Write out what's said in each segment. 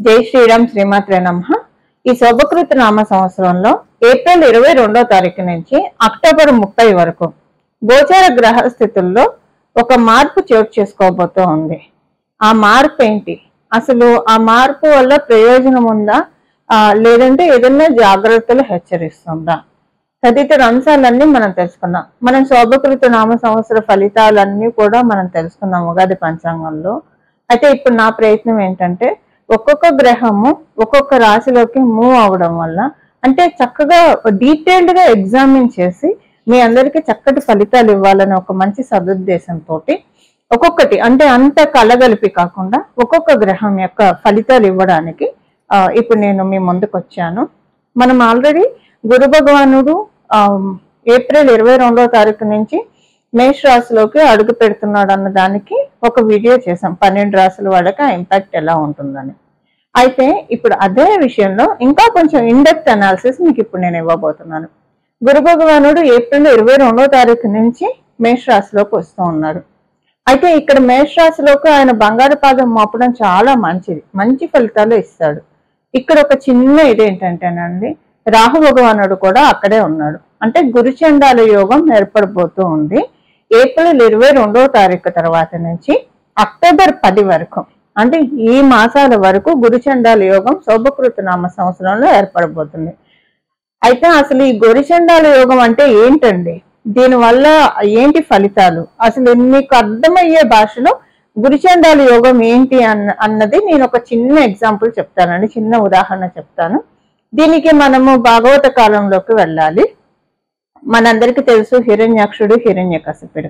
జై శ్రీరామ్ శ్రీమాత్రే నమ ఈ శోభకృత నామ సంవత్సరంలో ఏప్రిల్ ఇరవై రెండో తారీఖు నుంచి అక్టోబర్ ముప్పై వరకు గోచార గ్రహ స్థితుల్లో ఒక మార్పు చోటు చేసుకోబోతూ ఉంది ఆ మార్పు ఏంటి అసలు ఆ మార్పు వల్ల ప్రయోజనం ఉందా ఆ, లేదంటే ఏదైనా జాగ్రత్తలు హెచ్చరిస్తుందా తదితర అంశాలన్నీ మనం తెలుసుకున్నాం మనం శోభకృత నామ సంవత్సర ఫలితాలన్నీ కూడా మనం తెలుసుకున్నాం ఉగాది పంచాంగంలో అయితే ఇప్పుడు నా ప్రయత్నం ఏంటంటే ఒక్కొక్క గ్రహము ఒక్కొక్క రాశిలోకి మూవ్ అవడం వల్ల అంటే చక్కగా డీటెయిల్డ్ గా ఎగ్జామిన్ చేసి మీ అందరికీ చక్కటి ఫలితాలు ఇవ్వాలని ఒక మంచి సదుద్దేశంతో ఒక్కొక్కటి అంటే అంత కలగలిపి కాకుండా ఒక్కొక్క గ్రహం యొక్క ఫలితాలు ఇవ్వడానికి ఆ, ఇప్పుడు నేను మీ ముందుకు వచ్చాను మనం ఆల్రెడీ గురు భగవానుడు ఆ, ఏప్రిల్ ఇరవై రెండో తారీఖు నుంచి మేష్ రాశిలోకి అడుగు పెడుతున్నాడు అన్న దానికి ఒక వీడియో చేసాం పన్నెండు రాశుల వాళ్ళకి ఆ ఇంపాక్ట్ ఎలా ఉంటుందని అయితే ఇప్పుడు అదే విషయంలో ఇంకా కొంచెం ఇండెప్త్ అనాలిసిస్ మీకు ఇప్పుడు నేను ఇవ్వబోతున్నాను గురు భగవానుడు ఏప్రిల్ ఇరవై రెండో తారీఖు నుంచి మేష్ రాశిలోకి వస్తూ ఉన్నాడు అయితే ఇక్కడ మేష రాశిలోకి ఆయన బంగారు పాదం మోపడం చాలా మంచిది మంచి ఫలితాలు ఇస్తాడు ఇక్కడ ఒక చిన్న ఇదేంటంటేనండి రాహు భగవానుడు కూడా అక్కడే ఉన్నాడు అంటే గురుచండాల యోగం ఏర్పడబోతూ ఉంది ఏప్రిల్ ఇరవై రెండో తారీఖు తర్వాత నుంచి అక్టోబర్ పది వరకు అంటే ఈ మాసాల వరకు గురుచండాల యోగం శోభకృత నామ సంవత్సరంలో ఏర్పడబోతుంది అయితే అసలు ఈ గొరిచండాల యోగం అంటే ఏంటండి దీనివల్ల ఏంటి ఫలితాలు అసలు మీకు అర్థమయ్యే భాషలో గురిచండాల యోగం ఏంటి అన్న అన్నది నేను ఒక చిన్న ఎగ్జాంపుల్ చెప్తానండి చిన్న ఉదాహరణ చెప్తాను దీనికి మనము భాగవత కాలంలోకి వెళ్ళాలి మనందరికీ తెలుసు హిరణ్యాక్షుడు హిరణ్యకశిపుడు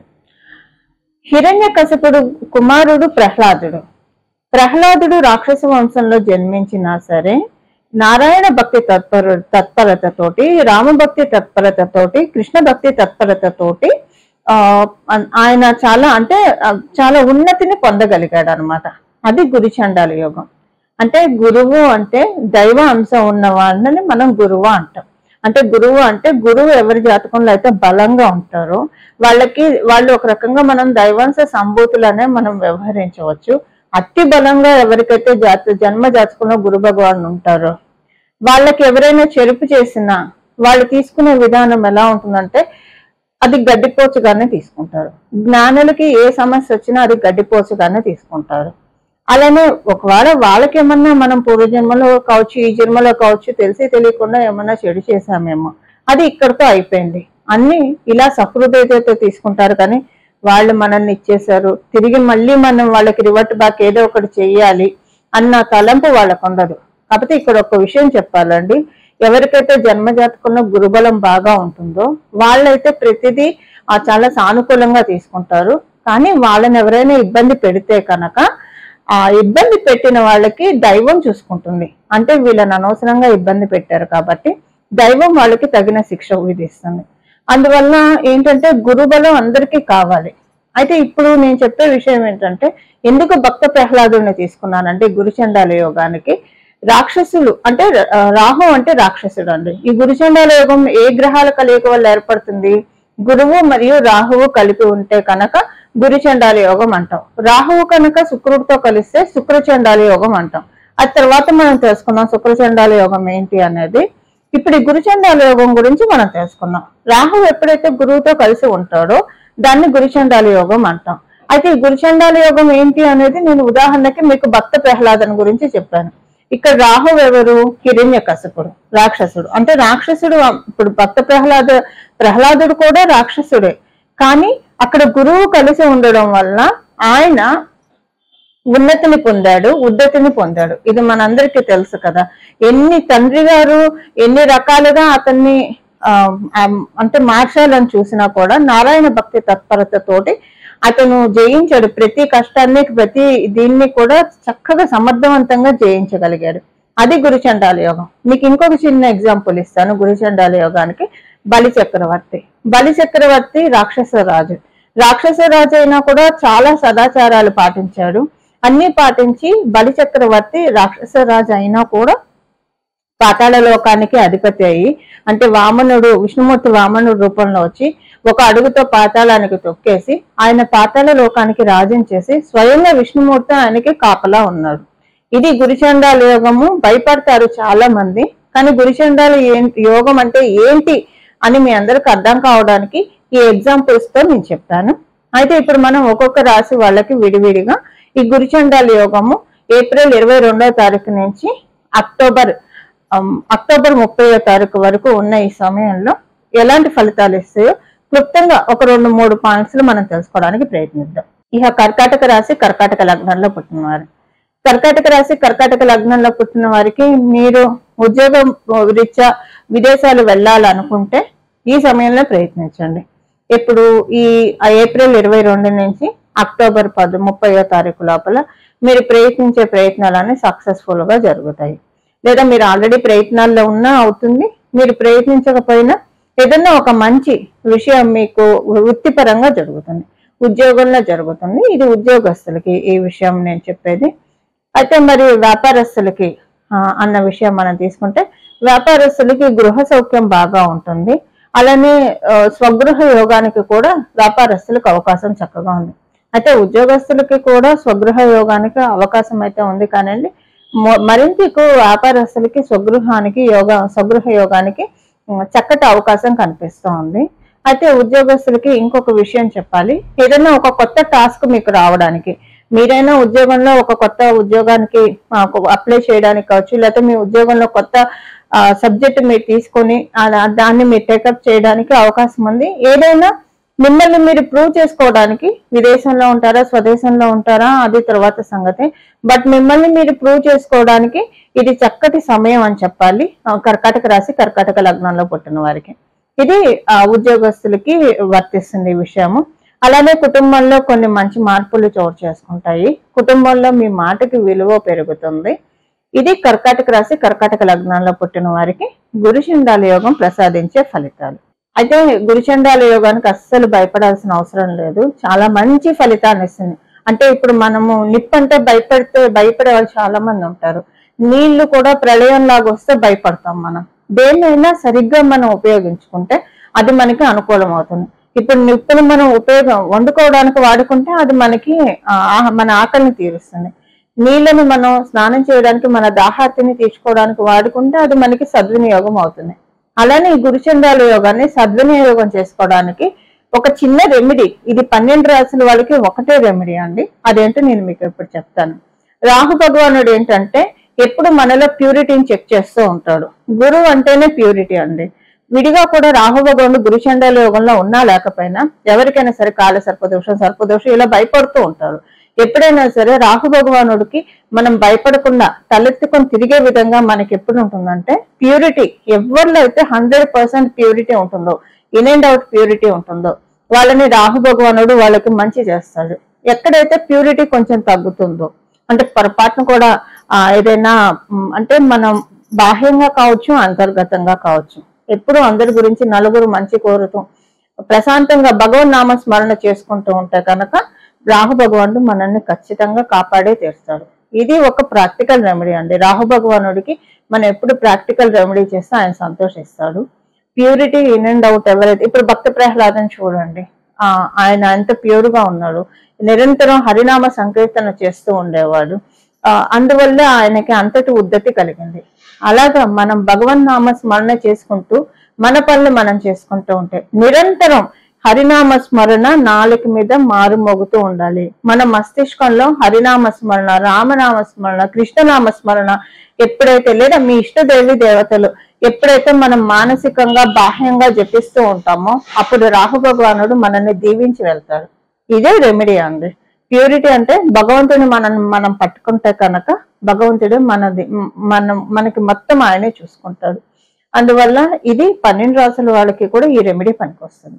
హిరణ్యకశిపుడు కుమారుడు ప్రహ్లాదుడు ప్రహ్లాదుడు రాక్షస వంశంలో జన్మించినా సరే నారాయణ భక్తి తత్పర తత్పరతతోటి రామభక్తి తత్పరతతోటి కృష్ణ భక్తి తత్పరతతోటి ఆ అన్- ఆయన చాలా అంటే ఆ, చాలా ఉన్నతిని పొందగలిగాడు అనమాట అది గురుచండాల యోగం అంటే గురువు అంటే దైవ అంశం ఉన్న వాళ్ళని మనం గురువు అంటాం అంటే గురువు అంటే గురువు ఎవరి జాతకంలో అయితే బలంగా ఉంటారో వాళ్ళకి వాళ్ళు ఒక రకంగా మనం దైవాంశ సంభూతులనే మనం వ్యవహరించవచ్చు అతి బలంగా ఎవరికైతే జాత జన్మ జాతకంలో గురు భగవాన్ ఉంటారో వాళ్ళకి ఎవరైనా చెరుపు చేసినా వాళ్ళు తీసుకునే విధానం ఎలా ఉంటుందంటే అది గడ్డిపోచుగానే తీసుకుంటారు జ్ఞానులకి ఏ సమస్య వచ్చినా అది గడ్డిపోచుగానే తీసుకుంటారు అలానే ఒకవేళ వాళ్ళకి ఏమన్నా మనం పూర్వజన్మలో కావచ్చు ఈ జన్మలో కావచ్చు తెలిసి తెలియకుండా ఏమన్నా చెడు చేశామేమో అది ఇక్కడితో అయిపోయింది అన్ని ఇలా సహృదయతతో తీసుకుంటారు కానీ వాళ్ళు మనల్ని ఇచ్చేశారు తిరిగి మళ్ళీ మనం వాళ్ళకి రివర్ట్ బ్యాక్ ఏదో ఒకటి చెయ్యాలి అన్న తలంపు వాళ్ళకు ఉండదు కాకపోతే ఇక్కడ ఒక విషయం చెప్పాలండి ఎవరికైతే జన్మజాతకంలో గురుబలం బాగా ఉంటుందో వాళ్ళైతే ప్రతిదీ ఆ చాలా సానుకూలంగా తీసుకుంటారు కానీ వాళ్ళని ఎవరైనా ఇబ్బంది పెడితే కనుక ఆ ఇబ్బంది పెట్టిన వాళ్ళకి దైవం చూసుకుంటుంది అంటే వీళ్ళని అనవసరంగా ఇబ్బంది పెట్టారు కాబట్టి దైవం వాళ్ళకి తగిన శిక్ష విధిస్తుంది అందువల్ల ఏంటంటే గురుబలం అందరికీ కావాలి అయితే ఇప్పుడు నేను చెప్పే విషయం ఏంటంటే ఎందుకు భక్త ప్రహ్లాదుని తీసుకున్నానంటే గురుచండాల యోగానికి రాక్షసులు అంటే ఆ, రాహు అంటే రాక్షసుడు అండి ఈ గురుచండాల యోగం ఏ గ్రహాల కలయిక వల్ల ఏర్పడుతుంది గురువు మరియు రాహువు కలిపి ఉంటే కనుక గురుచండాల యోగం అంటాం రాహువు కనుక శుక్రుడితో కలిస్తే శుక్రచండాల యోగం అంటాం ఆ తర్వాత మనం తెలుసుకుందాం శుక్రచండాల యోగం ఏంటి అనేది ఇప్పుడు ఈ గురుచండాల యోగం గురించి మనం తెలుసుకుందాం రాహు ఎప్పుడైతే గురువుతో కలిసి ఉంటాడో దాన్ని గురుచండాల యోగం అంటాం అయితే ఈ గురుచండాల యోగం ఏంటి అనేది నేను ఉదాహరణకి మీకు భక్త ప్రహ్లాదన్ గురించి చెప్పాను ఇక్కడ రాహు ఎవరు హిరణ్య కశపుడు రాక్షసుడు అంటే రాక్షసుడు ఇప్పుడు భక్త ప్రహ్లాద ప్రహ్లాదుడు కూడా రాక్షసుడే కానీ అక్కడ గురువు కలిసి ఉండడం వల్ల ఆయన ఉన్నతిని పొందాడు ఉద్దతిని పొందాడు ఇది మనందరికీ తెలుసు కదా ఎన్ని తండ్రి గారు ఎన్ని రకాలుగా అతన్ని ఆ, ఆ, అంటే మార్చాలని చూసినా కూడా నారాయణ భక్తి తత్పరతతోటి అతను జయించాడు ప్రతి కష్టాన్ని ప్రతి దీన్ని కూడా చక్కగా సమర్థవంతంగా జయించగలిగాడు అది గురుచండాల యోగం మీకు ఇంకొక చిన్న ఎగ్జాంపుల్ ఇస్తాను గురుచండాల యోగానికి బలి చక్రవర్తి బలి చక్రవర్తి రాక్షస రాజు రాక్షస రాజు అయినా కూడా చాలా సదాచారాలు పాటించాడు అన్ని పాటించి బలి చక్రవర్తి రాక్షస రాజు అయినా కూడా పాతాళ లోకానికి అధిపతి అయి అంటే వామనుడు విష్ణుమూర్తి వామనుడు రూపంలో వచ్చి ఒక అడుగుతో పాతాళానికి తొక్కేసి ఆయన పాతాళ లోకానికి రాజం చేసి స్వయంగా విష్ణుమూర్తి ఆయనకి కాపలా ఉన్నాడు ఇది గురిచండాల యోగము భయపడతారు చాలా మంది కానీ గురిచండాల ఏం- యోగం అంటే ఏంటి అని మీ అందరికి అర్థం కావడానికి ఈ ఎగ్జాంపుల్స్ తో నేను చెప్తాను అయితే ఇప్పుడు మనం ఒక్కొక్క రాశి వాళ్ళకి విడివిడిగా ఈ గురిచండాల యోగము ఏప్రిల్ ఇరవై రెండో తారీఖు నుంచి అక్టోబర్ అమ్, అక్టోబర్ ముప్పైవ తారీఖు వరకు ఉన్న ఈ సమయంలో ఎలాంటి ఫలితాలు ఇస్తాయో క్లుప్తంగా ఒక రెండు మూడు పాయింట్స్ మనం తెలుసుకోవడానికి ప్రయత్నిద్దాం ఇక కర్కాటక రాశి కర్కాటక లగ్నంలో పుట్టినవారు కర్కాటక రాశి కర్కాటక లగ్నంలో పుట్టిన వారికి మీరు ఉద్యోగం రీత్యా విదేశాలు వెళ్ళాలనుకుంటే ఈ సమయంలో ప్రయత్నించండి ఇప్పుడు ఈ ఆ ఏప్రిల్ ఇరవై రెండు నుంచి అక్టోబర్ పది ముప్పయో తారీఖు లోపల మీరు ప్రయత్నించే ప్రయత్నాలన్నీ సక్సెస్ఫుల్ గా జరుగుతాయి లేదా మీరు ఆల్రెడీ ప్రయత్నాల్లో ఉన్నా అవుతుంది మీరు ప్రయత్నించకపోయినా ఏదన్నా ఒక మంచి విషయం మీకు వృత్తిపరంగా జరుగుతుంది ఉద్యోగంలో జరుగుతుంది ఇది ఉద్యోగస్తులకి ఈ విషయం నేను చెప్పేది అయితే మరి వ్యాపారస్తులకి ఆ, అన్న విషయం మనం తీసుకుంటే వ్యాపారస్తులకి గృహ సౌఖ్యం బాగా ఉంటుంది అలానే ఆ, స్వగృహ యోగానికి కూడా వ్యాపారస్తులకు అవకాశం చక్కగా ఉంది అయితే ఉద్యోగస్తులకి కూడా స్వగృహ యోగానికి అవకాశం అయితే ఉంది కానండి మొ- మరింత ఎక్కువ వ్యాపారస్తులకి స్వగృహానికి యోగా స్వగృహ యోగానికి ఉమ్, చక్కటి అవకాశం కనిపిస్తూ ఉంది అయితే ఉద్యోగస్తులకి ఇంకొక విషయం చెప్పాలి ఏదైనా ఒక కొత్త టాస్క్ మీకు రావడానికి మీరైనా ఉద్యోగంలో ఒక కొత్త ఉద్యోగానికి అప్లై చేయడానికి కావచ్చు లేకపోతే మీ ఉద్యోగంలో కొత్త సబ్జెక్ట్ మీరు తీసుకొని ఆ- దాన్ని మీరు టేకప్ చేయడానికి అవకాశం ఉంది ఏదైనా మిమ్మల్ని మీరు ప్రూవ్ చేసుకోవడానికి విదేశంలో ఉంటారా స్వదేశంలో ఉంటారా అది తర్వాత సంగతి బట్ మిమ్మల్ని మీరు ప్రూవ్ చేసుకోవడానికి ఇది చక్కటి సమయం అని చెప్పాలి ఆ, కర్కాటక రాశి కర్కాటక లగ్నంలో పుట్టిన వారికి ఇది ఆ, ఉద్యోగస్తులకి వర్తిస్తుంది ఈ విషయము అలానే కుటుంబంలో కొన్ని మంచి మార్పులు చోటు చేసుకుంటాయి కుటుంబంలో మీ మాటకి విలువ పెరుగుతుంది ఇది కర్కాటక రాశి కర్కాటక లగ్నాల్లో పుట్టిన వారికి గురుచండాల యోగం ప్రసాదించే ఫలితాలు అయితే గురుచండాల యోగానికి అస్సలు భయపడాల్సిన అవసరం లేదు చాలా మంచి ఫలితాన్ని ఇస్తుంది అంటే ఇప్పుడు మనము నిప్పు అంటే భయపడితే భయపడే వాళ్ళు చాలా మంది ఉంటారు నీళ్లు కూడా ప్రళయం లాగా వస్తే భయపడతాం మనం దేన్నైనా సరిగ్గా మనం ఉపయోగించుకుంటే అది మనకి అనుకూలం అవుతుంది ఇప్పుడు నిప్పును మనం ఉపయోగం వండుకోవడానికి వాడుకుంటే అది మనకి ఆ, ఆహ- మన ఆకలిని తీరుస్తుంది నీళ్లను మనం స్నానం చేయడానికి మన దాహార్తిని తీర్చుకోవడానికి వాడుకుంటే అది మనకి సద్వినియోగం అవుతుంది అలానే ఈ గురుచండాల యోగాన్ని సద్వినియోగం చేసుకోవడానికి ఒక చిన్న రెమెడీ ఇది పన్నెండు రాసుల వాళ్ళకి ఒకటే రెమెడీ అండి అదేంటో నేను మీకు ఇప్పుడు చెప్తాను రాహు భగవానుడు ఏంటంటే ఎప్పుడు మనలో ప్యూరిటీని చెక్ చేస్తూ ఉంటాడు గురువు అంటేనే ప్యూరిటీ అండి విడిగా కూడా రాహు భగవానుడు గురుచండాల యోగంలో ఉన్నా లేకపోయినా ఎవరికైనా సరే కాల సర్పదోషం సర్పదోషం ఇలా భయపడుతూ ఉంటారు ఎప్పుడైనా సరే రాహు భగవానుడికి మనం భయపడకుండా తలెత్తుకొని తిరిగే విధంగా మనకి ఎప్పుడు ఉంటుందంటే ప్యూరిటీ ఎవరిలో అయితే హండ్రెడ్ పర్సెంట్ ప్యూరిటీ ఉంటుందో ఇన్ అండ్ అవుట్ ప్యూరిటీ ఉంటుందో వాళ్ళని రాహు భగవానుడు వాళ్ళకి మంచి చేస్తాడు ఎక్కడైతే ప్యూరిటీ కొంచెం తగ్గుతుందో అంటే పొరపాటును కూడా ఆ, ఏదైనా మ్, అంటే మనం బాహ్యంగా కావచ్చు అంతర్గతంగా కావచ్చు ఎప్పుడు అందరి గురించి నలుగురు మంచి కోరుతూ ప్రశాంతంగా భగవన్ నామ స్మరణ చేసుకుంటూ ఉంటే కనుక రాహు భగవానుడు మనల్ని ఖచ్చితంగా కాపాడే తీరుస్తాడు ఇది ఒక ప్రాక్టికల్ రెమెడీ అండి రాహు భగవానుడికి మనం ఎప్పుడు ప్రాక్టికల్ రెమెడీ చేస్తే ఆయన సంతోషిస్తాడు ప్యూరిటీ ఇన్ అండ్ అవుట్ ఎవరైతే ఇప్పుడు భక్త ప్రహ్లాదం చూడండి ఆ ఆయన ఎంత ప్యూర్ గా ఉన్నాడు నిరంతరం హరినామ సంకీర్తన చేస్తూ ఉండేవాడు ఆ, అందువల్ల ఆయనకి అంతటి ఉద్ధతి కలిగింది అలాగా మనం భగవన్ నామ స్మరణ చేసుకుంటూ మన పనులు మనం చేసుకుంటూ ఉంటే నిరంతరం హరినామ స్మరణ నాలుక మీద మారు మోగుతూ ఉండాలి మన మస్తిష్కంలో హరినామ స్మరణ రామనామ స్మరణ కృష్ణనామ స్మరణ ఎప్పుడైతే లేదా మీ ఇష్టదేవి దేవతలు ఎప్పుడైతే మనం మానసికంగా బాహ్యంగా జపిస్తూ ఉంటామో అప్పుడు రాహు భగవానుడు మనల్ని దీవించి వెళ్తాడు ఇదే రెమెడీ అండి ప్యూరిటీ అంటే భగవంతుని మనం మనం పట్టుకుంటే కనుక భగవంతుడు మనది మనం మనకి మొత్తం ఆయనే చూసుకుంటాడు అందువల్ల ఇది పన్నెండు రాసుల వాళ్ళకి కూడా ఈ రెమెడీ పనికొస్తుంది